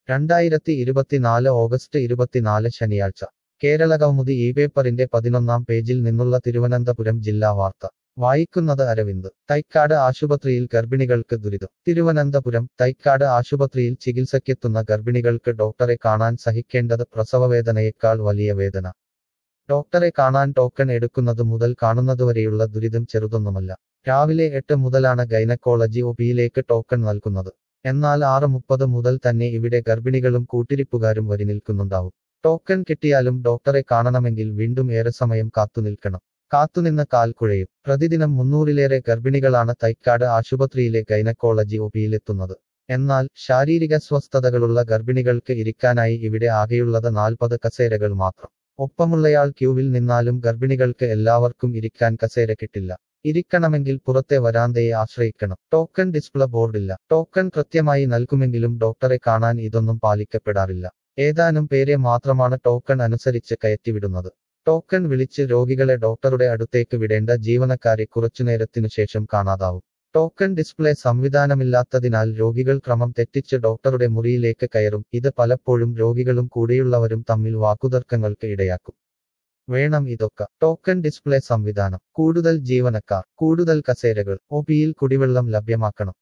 രണ്ടായിരത്തി ഇരുപത്തിനാല് ഓഗസ്റ്റ് ഇരുപത്തിനാല് ശനിയാഴ്ച കേരള കൗമുദി ഈ പേപ്പറിന്റെ പതിനൊന്നാം പേജിൽ നിന്നുള്ള തിരുവനന്തപുരം ജില്ലാ വാർത്ത വായിക്കുന്നത് അരവിന്ദ് തൈക്കാട് ആശുപത്രിയിൽ ഗർഭിണികൾക്ക് ദുരിതം തിരുവനന്തപുരം തൈക്കാട് ആശുപത്രിയിൽ ചികിത്സയ്ക്കെത്തുന്ന ഗർഭിണികൾക്ക് ഡോക്ടറെ കാണാൻ സഹിക്കേണ്ടത് പ്രസവവേദനയേക്കാൾ വലിയ വേദന ഡോക്ടറെ കാണാൻ ടോക്കൺ എടുക്കുന്നത് മുതൽ കാണുന്നതുവരെയുള്ള ദുരിതം ചെറുതൊന്നുമല്ല രാവിലെ എട്ട് മുതലാണ് ഗൈനക്കോളജി ഒപിയിലേക്ക് ടോക്കൺ നൽകുന്നത് എന്നാൽ ആറ് മുപ്പത് മുതൽ തന്നെ ഇവിടെ ഗർഭിണികളും കൂട്ടിരിപ്പുകാരും വരി നിൽക്കുന്നുണ്ടാവും ടോക്കൺ കിട്ടിയാലും ഡോക്ടറെ കാണണമെങ്കിൽ വീണ്ടും ഏറെ സമയം കാത്തുനിൽക്കണം കാത്തുനിന്ന് കാൽ കുഴയും പ്രതിദിനം മുന്നൂറിലേറെ ഗർഭിണികളാണ് തൈക്കാട് ആശുപത്രിയിലെ ഗൈനക്കോളജി ഒപിയിലെത്തുന്നത് എന്നാൽ ശാരീരിക സ്വസ്ഥതകളുള്ള ഗർഭിണികൾക്ക് ഇരിക്കാനായി ഇവിടെ ആകെയുള്ളത് നാൽപ്പത് കസേരകൾ മാത്രം ഒപ്പമുള്ളയാൾ ക്യൂവിൽ നിന്നാലും ഗർഭിണികൾക്ക് എല്ലാവർക്കും ഇരിക്കാൻ കസേര കിട്ടില്ല ഇരിക്കണമെങ്കിൽ പുറത്തെ വരാന്തയെ ആശ്രയിക്കണം ടോക്കൺ ഡിസ്പ്ലേ ബോർഡില്ല ടോക്കൺ കൃത്യമായി നൽകുമെങ്കിലും ഡോക്ടറെ കാണാൻ ഇതൊന്നും പാലിക്കപ്പെടാറില്ല ഏതാനും പേരെ മാത്രമാണ് ടോക്കൺ അനുസരിച്ച് കയറ്റിവിടുന്നത് ടോക്കൺ വിളിച്ച് രോഗികളെ ഡോക്ടറുടെ അടുത്തേക്ക് വിടേണ്ട ജീവനക്കാരെ കുറച്ചുനേരത്തിനു ശേഷം കാണാതാവും ടോക്കൺ ഡിസ്പ്ലേ സംവിധാനമില്ലാത്തതിനാൽ രോഗികൾ ക്രമം തെറ്റിച്ച് ഡോക്ടറുടെ മുറിയിലേക്ക് കയറും ഇത് പലപ്പോഴും രോഗികളും കൂടെയുള്ളവരും തമ്മിൽ വാക്കുതർക്കങ്ങൾക്ക് ഇടയാക്കും വേണം ഇതൊക്കെ ടോക്കൺ ഡിസ്പ്ലേ സംവിധാനം കൂടുതൽ ജീവനക്കാർ കൂടുതൽ കസേരകൾ ഒപിയിൽ കുടിവെള്ളം ലഭ്യമാക്കണം